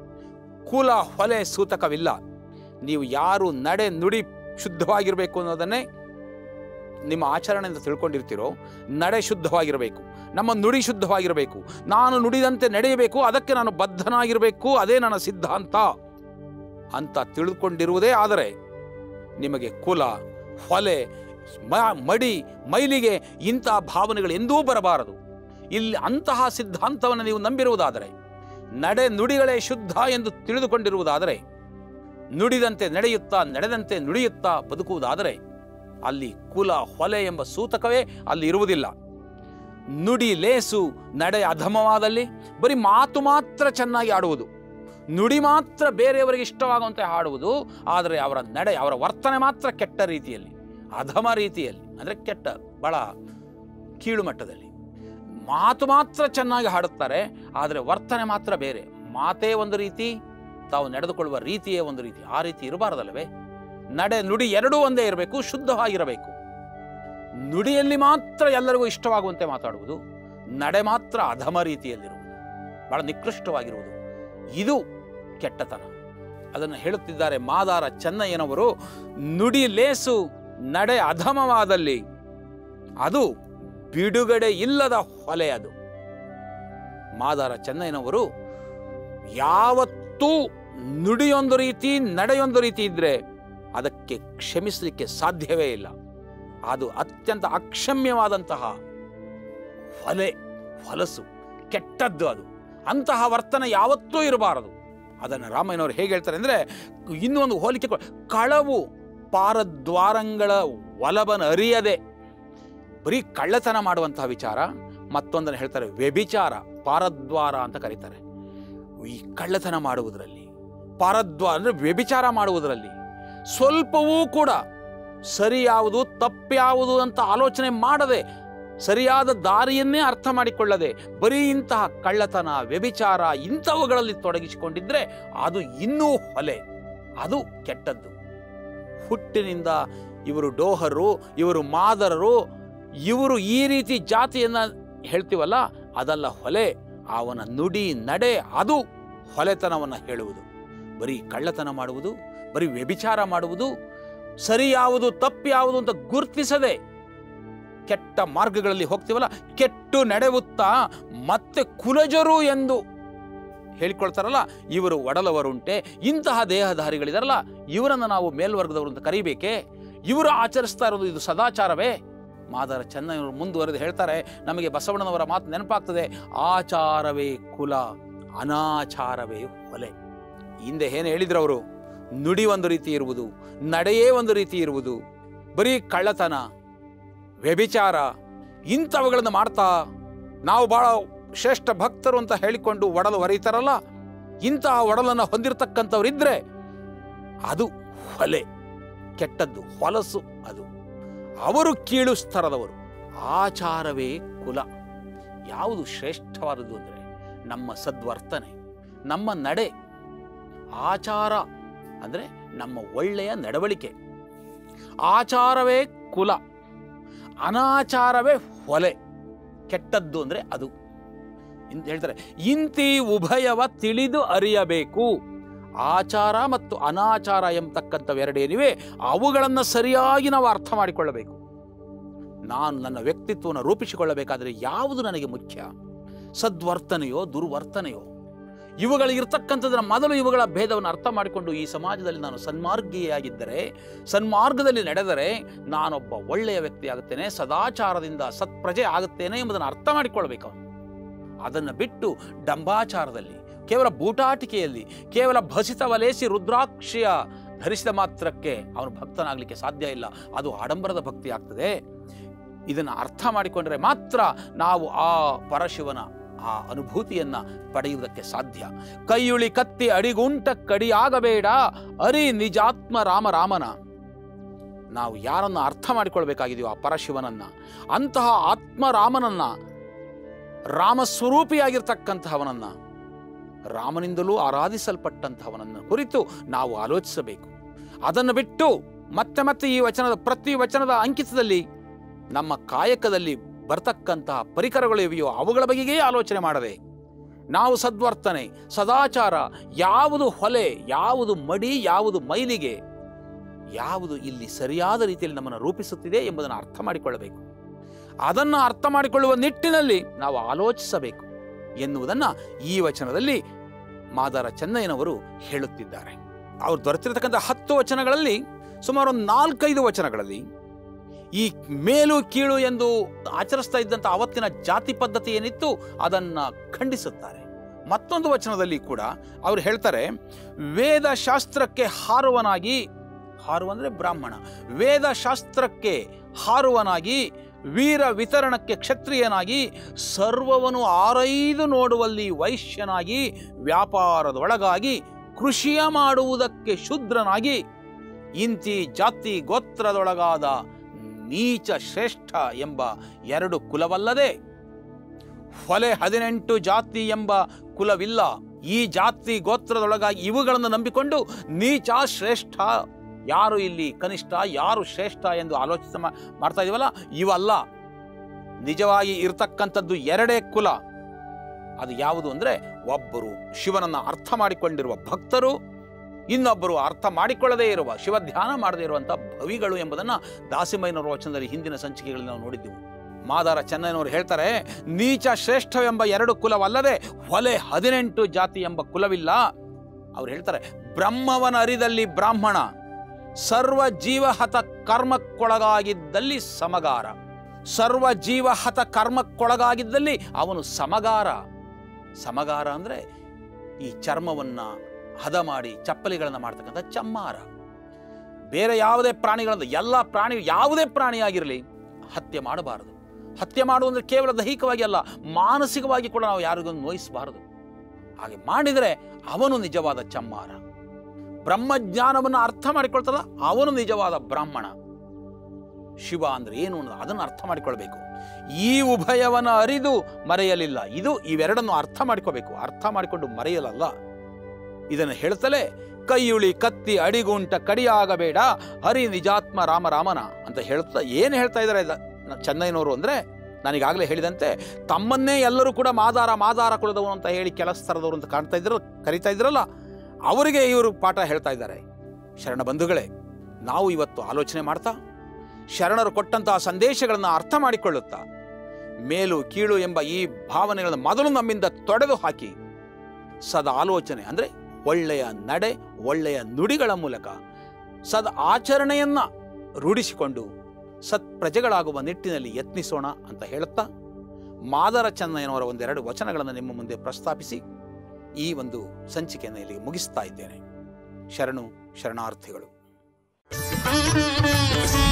ಕುಲ ಹೊಲೆ ಸೂತಕವಿಲ್ಲ ನೀವು ಯಾರು ನಡೆ ನುಡಿ ಶುದ್ಧವಾಗಿರಬೇಕು ಅನ್ನೋದನ್ನೇ ನಿಮ್ಮ ಆಚರಣೆಯಿಂದ ತಿಳ್ಕೊಂಡಿರ್ತೀರೋ ನಡೆ ಶುದ್ಧವಾಗಿರಬೇಕು ನಮ್ಮ ನುಡಿ ಶುದ್ಧವಾಗಿರಬೇಕು ನಾನು ನುಡಿದಂತೆ ನಡೆಯಬೇಕು ಅದಕ್ಕೆ ನಾನು ಬದ್ಧನಾಗಿರಬೇಕು ಅದೇ ನನ್ನ ಸಿದ್ಧಾಂತ ಅಂತ ತಿಳಿದುಕೊಂಡಿರುವುದೇ ಆದರೆ ನಿಮಗೆ ಕುಲ ಹೊಲೆ ಮ- ಮಡಿ ಮೈಲಿಗೆ ಇಂತಹ ಭಾವನೆಗಳು ಎಂದೂ ಬರಬಾರದು ಇಲ್ಲಿ ಅಂತಹ ಸಿದ್ಧಾಂತವನ್ನು ನೀವು ನಂಬಿರುವುದಾದರೆ ನಡೆ ನುಡಿಗಳೇ ಶುದ್ಧ ಎಂದು ತಿಳಿದುಕೊಂಡಿರುವುದಾದರೆ ನುಡಿದಂತೆ ನಡೆಯುತ್ತಾ ನಡೆದಂತೆ ನುಡಿಯುತ್ತಾ ಬದುಕುವುದಾದರೆ ಅಲ್ಲಿ ಕುಲ ಹೊಲೆ ಎಂಬ ಸೂತಕವೇ ಅಲ್ಲಿ ಇರುವುದಿಲ್ಲ ನುಡಿ ಲೇಸು ನಡೆ ಅಧಮವಾದಲ್ಲಿ ಬರೀ ಮಾತು ಮಾತ್ರ ಚೆನ್ನಾಗಿ ಆಡುವುದು ನುಡಿ ಮಾತ್ರ ಬೇರೆಯವರಿಗೆ ಇಷ್ಟವಾಗುವಂತೆ ಹಾಡುವುದು ಆದರೆ ಅವರ ನಡೆ ಅವರ ವರ್ತನೆ ಮಾತ್ರ ಕೆಟ್ಟ ರೀತಿಯಲ್ಲಿ ಅಧಮ ರೀತಿಯಲ್ಲಿ ಅಂದರೆ ಕೆಟ್ಟ ಬಹಳ ಕೀಳು ಮಟ್ಟದಲ್ಲಿ ಮಾತು ಮಾತ್ರ ಚೆನ್ನಾಗಿ ಹಾಡುತ್ತಾರೆ ಆದರೆ ವರ್ತನೆ ಮಾತ್ರ ಬೇರೆ ಮಾತೇ ಒಂದು ರೀತಿ ತಾವು ನಡೆದುಕೊಳ್ಳುವ ರೀತಿಯೇ ಒಂದು ರೀತಿ ಆ ರೀತಿ ಇರಬಾರದಲ್ಲವೇ ನಡೆ ನುಡಿ ಎರಡೂ ಒಂದೇ ಇರಬೇಕು ಶುದ್ಧವಾಗಿರಬೇಕು ನುಡಿಯಲ್ಲಿ ಮಾತ್ರ ಎಲ್ಲರಿಗೂ ಇಷ್ಟವಾಗುವಂತೆ ಮಾತಾಡುವುದು ನಡೆ ಮಾತ್ರ ಅಧಮ ರೀತಿಯಲ್ಲಿರುವುದು ಬಹಳ ನಿಕೃಷ್ಟವಾಗಿರುವುದು ಇದು ಕೆಟ್ಟತನ ಅದನ್ನು ಹೇಳುತ್ತಿದ್ದಾರೆ ಮಾದಾರ ಚೆನ್ನಯ್ಯನವರು ನುಡಿ ಲೇಸು ನಡೆ ಅಧಮವಾದಲ್ಲಿ ಅದು ಬಿಡುಗಡೆ ಇಲ್ಲದ ಹೊಲೆ ಅದು ಮಾದಾರ ಚೆನ್ನಯ್ಯನವರು ಯಾವತ್ತೂ ನುಡಿಯೊಂದು ರೀತಿ ನಡೆಯೊಂದು ರೀತಿ ಇದ್ರೆ ಅದಕ್ಕೆ ಕ್ಷಮಿಸಲಿಕ್ಕೆ ಸಾಧ್ಯವೇ ಇಲ್ಲ ಅದು ಅತ್ಯಂತ ಅಕ್ಷಮ್ಯವಾದಂತಹ ಹೊಲೆ ಹೊಲಸು ಕೆಟ್ಟದ್ದು ಅದು ಅಂತಹ ವರ್ತನೆ ಯಾವತ್ತೂ ಇರಬಾರದು ಅದನ್ನು ರಾಮಯ್ಯನವರು ಹೇಗೆ ಹೇಳ್ತಾರೆ ಅಂದರೆ ಇನ್ನೂ ಒಂದು ಹೋಲಿಕೆ ಕೊ- ಕಳವು ಪಾರದ್ವಾರಂಗಳ ಒಲಬನ ಅರಿಯದೆ ಬರೀ ಕಳ್ಳತನ ಮಾಡುವಂತಹ ವಿಚಾರ ಮತ್ತೊಂದನ್ನು ಹೇಳ್ತಾರೆ ವ್ಯಭಿಚಾರ ಪಾರದ್ವಾರ ಅಂತ ಕರೀತಾರೆ ಈ ಕಳ್ಳತನ ಮಾಡುವುದರಲ್ಲಿ ಪಾರದ್ವಾರ ಅಂದರೆ ವ್ಯಭಿಚಾರ ಮಾಡುವುದರಲ್ಲಿ ಸ್ವಲ್ಪವೂ ಕೂಡ ಸರಿ ಯಾವುದು ತಪ್ಪ್ಯಾವುದು ಅಂತ ಆಲೋಚನೆ ಮಾಡದೆ ಸರಿಯಾದ ದಾರಿಯನ್ನೇ ಅರ್ಥ ಮಾಡಿಕೊಳ್ಳದೆ ಬರೀ ಇಂತಹ ಕಳ್ಳತನ ವ್ಯಭಿಚಾರ ಇಂಥವುಗಳಲ್ಲಿ ತೊಡಗಿಸಿಕೊಂಡಿದ್ರೆ ಅದು ಇನ್ನೂ ಹೊಲೆ ಅದು ಕೆಟ್ಟದ್ದು ಹುಟ್ಟಿನಿಂದ ಇವರು ಡೋಹರು ಇವರು ಮಾದರರು ಇವರು ಈ ರೀತಿ ಜಾತಿಯನ್ನ ಹೇಳ್ತೀವಲ್ಲ ಅದಲ್ಲ ಹೊಲೆ ಅವನ ನುಡಿ ನಡೆ ಅದು ಹೊಲೆತನವನ್ನು ಹೇಳುವುದು ಬರೀ ಕಳ್ಳತನ ಮಾಡುವುದು ಬರೀ ವ್ಯಭಿಚಾರ ಮಾಡುವುದು ಸರಿ ಯಾವುದು ತಪ್ಪು ಯಾವುದು ಅಂತ ಗುರುತಿಸದೆ ಕೆಟ್ಟ ಮಾರ್ಗಗಳಲ್ಲಿ ಹೋಗ್ತೀವಲ್ಲ ಕೆಟ್ಟು ನಡೆಯುತ್ತಾ ಮತ್ತೆ ಕುಲಜರು ಎಂದು ಹೇಳಿಕೊಳ್ತಾರಲ್ಲ ಇವರು ಒಡಲವರುಂಟೆ ಇಂತಹ ದೇಹಧಾರಿಗಳಿದಾರಲ್ಲ ಇವರನ್ನು ನಾವು ಮೇಲ್ವರ್ಗದವರು ಅಂತ ಕರಿಬೇಕೆ ಇವರು ಆಚರಿಸ್ತಾ ಇರೋದು ಇದು ಸದಾಚಾರವೇ ಮಾದರ ಚೆನ್ನೈನವರು ಮುಂದುವರೆದು ಹೇಳ್ತಾರೆ ನಮಗೆ ಬಸವಣ್ಣನವರ ಮಾತು ನೆನಪಾಗ್ತದೆ ಆಚಾರವೇ ಕುಲ ಅನಾಚಾರವೇ ಹೊಲೆ ಹಿಂದೆ ಏನು ಹೇಳಿದ್ರು ಅವರು ನುಡಿ ಒಂದು ರೀತಿ ಇರುವುದು ನಡೆಯೇ ಒಂದು ರೀತಿ ಇರುವುದು ಬರೀ ಕಳ್ಳತನ ವ್ಯಭಿಚಾರ ಇಂಥವುಗಳನ್ನು ಮಾಡ್ತಾ ನಾವು ಬಹಳ ಶ್ರೇಷ್ಠ ಭಕ್ತರು ಅಂತ ಹೇಳಿಕೊಂಡು ಒಡಲು ಹೊರೀತಾರಲ್ಲ ಇಂತಹ ಒಡಲನ್ನು ಹೊಂದಿರತಕ್ಕಂಥವ್ರಿದ್ರೆ ಅದು ಹೊಲೆ ಕೆಟ್ಟದ್ದು ಹೊಲಸು ಅದು ಅವರು ಕೀಳು ಸ್ತರದವರು ಆಚಾರವೇ ಕುಲ ಯಾವುದು ಶ್ರೇಷ್ಠವಾದದ್ದು ಅಂದರೆ ನಮ್ಮ ಸದ್ವರ್ತನೆ ನಮ್ಮ ನಡೆ ಆಚಾರ ಅಂದರೆ ನಮ್ಮ ಒಳ್ಳೆಯ ನಡವಳಿಕೆ ಆಚಾರವೇ ಕುಲ ಅನಾಚಾರವೇ ಹೊಲೆ ಕೆಟ್ಟದ್ದು ಅಂದರೆ ಅದು ಇಂತ ಹೇಳ್ತಾರೆ ಇಂತಿ ಉಭಯವ ತಿಳಿದು ಅರಿಯಬೇಕು ಆಚಾರ ಮತ್ತು ಅನಾಚಾರ ಎಂಬತಕ್ಕಂಥವೆರಡೇನಿವೆ ಅವುಗಳನ್ನು ಸರಿಯಾಗಿ ನಾವು ಅರ್ಥ ಮಾಡಿಕೊಳ್ಳಬೇಕು ನಾನು ನನ್ನ ವ್ಯಕ್ತಿತ್ವವನ್ನು ರೂಪಿಸಿಕೊಳ್ಳಬೇಕಾದರೆ ಯಾವುದು ನನಗೆ ಮುಖ್ಯ ಸದ್ವರ್ತನೆಯೋ ದುರ್ವರ್ತನೆಯೋ ಇವುಗಳಿಗಿರ್ತಕ್ಕಂಥದ್ರ ಮೊದಲು ಇವುಗಳ ಭೇದವನ್ನು ಅರ್ಥ ಮಾಡಿಕೊಂಡು ಈ ಸಮಾಜದಲ್ಲಿ ನಾನು ಸನ್ಮಾರ್ಗಿಯಾಗಿದ್ದರೆ ಸನ್ಮಾರ್ಗದಲ್ಲಿ ನಡೆದರೆ ನಾನೊಬ್ಬ ಒಳ್ಳೆಯ ವ್ಯಕ್ತಿಯಾಗುತ್ತೇನೆ ಸದಾಚಾರದಿಂದ ಸತ್ಪ್ರಜೆ ಆಗುತ್ತೇನೆ ಎಂಬುದನ್ನು ಅರ್ಥ ಮಾಡಿಕೊಳ್ಬೇಕು ಅವನು ಅದನ್ನು ಬಿಟ್ಟು ಡಂಬಾಚಾರದಲ್ಲಿ ಕೇವಲ ಬೂಟಾಟಿಕೆಯಲ್ಲಿ ಕೇವಲ ಭಸಿತ ವಲೇಸಿ ರುದ್ರಾಕ್ಷಿಯ ಧರಿಸಿದ ಮಾತ್ರಕ್ಕೆ ಅವನು ಭಕ್ತನಾಗಲಿಕ್ಕೆ ಸಾಧ್ಯ ಇಲ್ಲ ಅದು ಆಡಂಬರದ ಭಕ್ತಿ ಆಗ್ತದೆ ಇದನ್ನು ಅರ್ಥ ಮಾಡಿಕೊಂಡ್ರೆ ಮಾತ್ರ ನಾವು ಆ ಪರಶಿವನ ಆ ಅನುಭೂತಿಯನ್ನ ಪಡೆಯುವುದಕ್ಕೆ ಸಾಧ್ಯ ಕೈಯುಳಿ ಕತ್ತಿ ಅಡಿಗುಂಟ ಕಡಿಯಾಗಬೇಡ ಅರಿ ನಿಜಾತ್ಮ ರಾಮ ರಾಮನ ನಾವು ಯಾರನ್ನು ಅರ್ಥ ಮಾಡಿಕೊಳ್ಬೇಕಾಗಿದೆಯೋ ಆ ಪರಶಿವನನ್ನ ಅಂತಹ ಆತ್ಮರಾಮನನ್ನ ರಾಮಸ್ವರೂಪಿಯಾಗಿರ್ತಕ್ಕಂತಹವನನ್ನ ರಾಮನಿಂದಲೂ ಆರಾಧಿಸಲ್ಪಟ್ಟಂತಹವನನ್ನು ಕುರಿತು ನಾವು ಆಲೋಚಿಸಬೇಕು ಅದನ್ನು ಬಿಟ್ಟು ಮತ್ತೆ ಮತ್ತೆ ಈ ವಚನದ ಪ್ರತಿ ವಚನದ ಅಂಕಿತದಲ್ಲಿ ನಮ್ಮ ಕಾಯಕದಲ್ಲಿ ಬರ್ತಕ್ಕಂತಹ ಪರಿಕರಗಳು ಇವೆಯೋ ಅವುಗಳ ಬಗೆಗೇ ಆಲೋಚನೆ ಮಾಡದೆ ನಾವು ಸದ್ವರ್ತನೆ ಸದಾಚಾರ ಯಾವುದು ಹೊಲೆ ಯಾವುದು ಮಡಿ ಯಾವುದು ಮೈಲಿಗೆ ಯಾವುದು ಇಲ್ಲಿ ಸರಿಯಾದ ರೀತಿಯಲ್ಲಿ ನಮ್ಮನ್ನು ರೂಪಿಸುತ್ತಿದೆ ಎಂಬುದನ್ನು ಅರ್ಥ ಮಾಡಿಕೊಳ್ಳಬೇಕು ಅದನ್ನು ಅರ್ಥ ಮಾಡಿಕೊಳ್ಳುವ ನಿಟ್ಟಿನಲ್ಲಿ ನಾವು ಆಲೋಚಿಸಬೇಕು ಎನ್ನುವುದನ್ನು ಈ ವಚನದಲ್ಲಿ ಮಾದಾರ ಚೆನ್ನಯ್ಯನವರು ಹೇಳುತ್ತಿದ್ದಾರೆ ಅವರು ದೊರೆತಿರತಕ್ಕಂಥ ಹತ್ತು ವಚನಗಳಲ್ಲಿ ಸುಮಾರು ಒಂದು ನಾಲ್ಕೈದು ವಚನಗಳಲ್ಲಿ ಈ ಮೇಲು ಕೀಳು ಎಂದು ಆಚರಿಸ್ತಾ ಇದ್ದಂಥ ಅವತ್ತಿನ ಜಾತಿ ಪದ್ಧತಿ ಏನಿತ್ತು ಅದನ್ನು ಖಂಡಿಸುತ್ತಾರೆ ಮತ್ತೊಂದು ವಚನದಲ್ಲಿ ಕೂಡ ಅವರು ಹೇಳ್ತಾರೆ ವೇದ ಶಾಸ್ತ್ರಕ್ಕೆ ಹಾರುವನಾಗಿ ಹಾರುವ ಅಂದರೆ ಬ್ರಾಹ್ಮಣ ವೇದ ಶಾಸ್ತ್ರಕ್ಕೆ ಹಾರುವನಾಗಿ ವೀರ ವಿತರಣಕ್ಕೆ ಕ್ಷತ್ರಿಯನಾಗಿ ಸರ್ವವನ್ನು ಆರೈದು ನೋಡುವಲ್ಲಿ ವೈಶ್ಯನಾಗಿ ವ್ಯಾಪಾರದೊಳಗಾಗಿ ಕೃಷಿಯ ಮಾಡುವುದಕ್ಕೆ ಶೂದ್ರನಾಗಿ ಇಂತಿ ಜಾತಿ ಗೋತ್ರದೊಳಗಾದ ನೀಚ ಶ್ರೇಷ್ಠ ಎಂಬ ಎರಡು ಕುಲವಲ್ಲದೆ ಹೊಲೆ ಹದಿನೆಂಟು ಜಾತಿ ಎಂಬ ಕುಲವಿಲ್ಲ ಈ ಜಾತಿ ಗೋತ್ರದೊಳಗಾಗಿ ಇವುಗಳನ್ನು ನಂಬಿಕೊಂಡು ನೀಚ ಶ್ರೇಷ್ಠ ಯಾರು ಇಲ್ಲಿ ಕನಿಷ್ಠ ಯಾರು ಶ್ರೇಷ್ಠ ಎಂದು ಆಲೋಚಿಸ ಮಾ- ಮಾಡ್ತಾ ಇದೀವಲ್ಲ ಇವಲ್ಲ ನಿಜವಾಗಿ ಇರತಕ್ಕಂಥದ್ದು ಎರಡೇ ಕುಲ ಅದು ಯಾವುದು ಅಂದರೆ ಒಬ್ಬರು ಶಿವನನ್ನು ಅರ್ಥ ಮಾಡಿಕೊಂಡಿರುವ ಭಕ್ತರು ಇನ್ನೊಬ್ಬರು ಅರ್ಥ ಮಾಡಿಕೊಳ್ಳದೇ ಇರುವ ಶಿವ ಧ್ಯಾನ ಮಾಡದೇ ಇರುವಂಥ ಭವಿಗಳು ಎಂಬುದನ್ನು ದಾಸಿಮಯ್ಯನವರ ವಚನದಲ್ಲಿ ಹಿಂದಿನ ಸಂಚಿಕೆಗಳಲ್ಲಿ ನಾವು ನೋಡಿದ್ದೆವು ಮಾದಾರ ಚೆನ್ನಯ್ಯನವರು ಹೇಳ್ತಾರೆ ನೀಚ ಶ್ರೇಷ್ಠವೆಂಬ ಎರಡು ಕುಲವಲ್ಲದೆ ಹೊಲೆ ಹದಿನೆಂಟು ಜಾತಿ ಎಂಬ ಕುಲವಿಲ್ಲ ಅವ್ರು ಹೇಳ್ತಾರೆ ಬ್ರಹ್ಮವನ ಅರಿದಲ್ಲಿ ಬ್ರಾಹ್ಮಣ ಸರ್ವ ಜೀವಹತ ಕರ್ಮಕ್ಕೊಳಗಾಗಿದ್ದಲ್ಲಿ ಸಮಗಾರ ಸರ್ವ ಜೀವಹತ ಕರ್ಮಕ್ಕೊಳಗಾಗಿದ್ದಲ್ಲಿ ಅವನು ಸಮಗಾರ ಸಮಗಾರ ಅಂದರೆ ಈ ಚರ್ಮವನ್ನು ಹದ ಮಾಡಿ ಚಪ್ಪಲಿಗಳನ್ನು ಮಾಡ್ತಕ್ಕಂಥ ಚಮ್ಮಾರ ಬೇರೆ ಯಾವುದೇ ಪ್ರಾಣಿಗಳನ್ನು ಎಲ್ಲ ಪ್ರಾಣಿ ಯಾವುದೇ ಪ್ರಾಣಿಯಾಗಿರಲಿ ಹತ್ಯೆ ಮಾಡಬಾರದು ಹತ್ಯೆ ಮಾಡುವಂದ್ರೆ ಕೇವಲ ದೈಹಿಕವಾಗಿ ಅಲ್ಲ ಮಾನಸಿಕವಾಗಿ ಕೂಡ ನಾವು ಯಾರಿಗೂ ನೋಯಿಸಬಾರದು ಹಾಗೆ ಮಾಡಿದರೆ ಅವನು ನಿಜವಾದ ಚಮ್ಮಾರ ಬ್ರಹ್ಮಜ್ಞಾನವನ್ನು ಅರ್ಥ ಮಾಡಿಕೊಳ್ತಲ್ಲ ಅವನು ನಿಜವಾದ ಬ್ರಾಹ್ಮಣ ಶಿವ ಅಂದ್ರೆ ಏನು ಅನ್ನೋದು ಅದನ್ನು ಅರ್ಥ ಮಾಡಿಕೊಳ್ಬೇಕು ಈ ಉಭಯವನ ಅರಿದು ಮರೆಯಲಿಲ್ಲ ಇದು ಇವೆರಡನ್ನು ಅರ್ಥ ಮಾಡಿಕೋಬೇಕು ಅರ್ಥ ಮಾಡಿಕೊಂಡು ಮರೆಯಲಲ್ಲ ಇದನ್ನು ಹೇಳ್ತಲೇ ಕೈಯುಳಿ ಕತ್ತಿ ಅಡಿಗುಂಟ ಕಡಿಯಾಗಬೇಡ ಹರಿ ನಿಜಾತ್ಮ ರಾಮ ರಾಮನ ಅಂತ ಹೇಳ್ತಾ ಏನು ಹೇಳ್ತಾ ಇದ್ದಾರೆ ಚೆನ್ನೈನವರು ಅಂದರೆ ನಾನೀಗಾಗಲೇ ಹೇಳಿದಂತೆ ತಮ್ಮನ್ನೇ ಎಲ್ಲರೂ ಕೂಡ ಮಾದಾರ ಮಾದಾರ ಕುಲದವನು ಅಂತ ಹೇಳಿ ಕೆಲಸದವರು ಅಂತ ಕಾಣ್ತಾ ಇದ್ರ ಕರಿತಾ ಇದ್ರಲ್ಲ ಅವರಿಗೆ ಇವರು ಪಾಠ ಹೇಳ್ತಾ ಇದ್ದಾರೆ ಶರಣ ಬಂಧುಗಳೇ ನಾವು ಇವತ್ತು ಆಲೋಚನೆ ಮಾಡ್ತಾ ಶರಣರು ಕೊಟ್ಟಂತಹ ಸಂದೇಶಗಳನ್ನು ಅರ್ಥ ಮಾಡಿಕೊಳ್ಳುತ್ತಾ ಮೇಲು ಕೀಳು ಎಂಬ ಈ ಭಾವನೆಗಳನ್ನು ಮೊದಲು ನಮ್ಮಿಂದ ತೊಡೆದು ಹಾಕಿ ಸದ ಆಲೋಚನೆ ಅಂದರೆ ಒಳ್ಳೆಯ ನಡೆ ಒಳ್ಳೆಯ ನುಡಿಗಳ ಮೂಲಕ ಸದ್ ಆಚರಣೆಯನ್ನ ರೂಢಿಸಿಕೊಂಡು ಸತ್ಪ್ರಜೆಗಳಾಗುವ ನಿಟ್ಟಿನಲ್ಲಿ ಯತ್ನಿಸೋಣ ಅಂತ ಹೇಳುತ್ತಾ ಮಾದರ ಚೆನ್ನಯ್ಯನವರ ಒಂದೆರಡು ವಚನಗಳನ್ನು ನಿಮ್ಮ ಮುಂದೆ ಪ್ರಸ್ತಾಪಿಸಿ ಈ ಒಂದು ಸಂಚಿಕೆಯನ್ನು ಇಲ್ಲಿಗೆ ಮುಗಿಸ್ತಾ ಇದ್ದೇನೆ ಶರಣು ಶರಣಾರ್ಥಿಗಳು Thank you.